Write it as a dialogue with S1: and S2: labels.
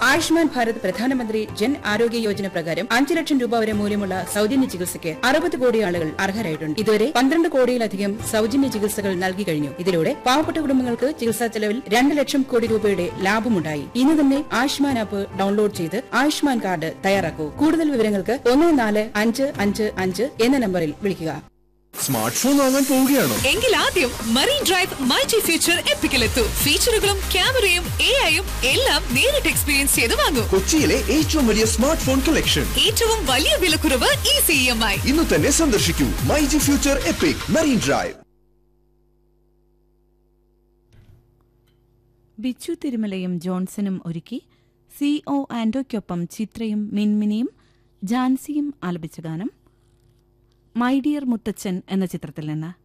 S1: ആയുഷ്മാൻ ഭാരത് പ്രധാനമന്ത്രി ജൻ ആരോഗ്യ യോജന പ്രകാരം അഞ്ച് ലക്ഷം രൂപ വരെ മൂല്യമുള്ള സൗജന്യ ചികിത്സയ്ക്ക് അറുപത് കോടി ആളുകൾ അർഹരായിട്ടുണ്ട് ഇതുവരെ പന്ത്രണ്ട് കോടിയിലധികം സൗജന്യ ചികിത്സകൾ നൽകി കഴിഞ്ഞു ഇതിലൂടെ പാവപ്പെട്ട കുടുംബങ്ങൾക്ക് ചികിത്സാ ചെലവിൽ രണ്ട് ലക്ഷം കോടി രൂപയുടെ ലാഭമുണ്ടായി ഇന്ന് തന്നെ ആയുഷ്മാൻ ആപ്പ് ഡൗൺലോഡ് ചെയ്ത് ആയുഷ്മാൻ കാർഡ് തയ്യാറാക്കൂ കൂടുതൽ വിവരങ്ങൾക്ക് ഒന്ന് നാല് അഞ്ച് അഞ്ച് അഞ്ച് എന്ന നമ്പറിൽ വിളിക്കുക
S2: സ്മാർട്ട് ഫോൺ വാങ്ങാൻ പോവുകയാണോ
S3: എങ്കിൽ ആദ്യം മറീൻ ഡ്രൈവ് മൈജി ഫ്യൂച്ചർ എപ്പിക്കലെത്തൂ ഫീച്ചറുകളും ക്യാമറയും എ ഐയും എല്ലാം നേരിട്ട് എക്സ്പീരിയൻസ് ചെയ്ത് വാങ്ങൂ
S2: കൊച്ചിയിലെ ഏറ്റവും വലിയ സ്മാർട്ട് ഫോൺ കളക്ഷൻ
S3: ഏറ്റവും വലിയ വിലക്കുറവ് ഈസി ഇ എം ഐ
S2: ഇന്ന് തന്നെ സന്ദർശിക്കൂ my G future epic Marine Drive
S4: Bichu തിരുമലയും ജോൺസണും ഒരുക്കി സി ഒ ആൻഡോയ്ക്കൊപ്പം ചിത്രയും മിൻമിനിയും ജാൻസിയും ആലപിച്ച ഗാനം മൈ ഡിയർ മുത്തച്ഛൻ എന്ന ചിത്രത്തിൽ നിന്ന്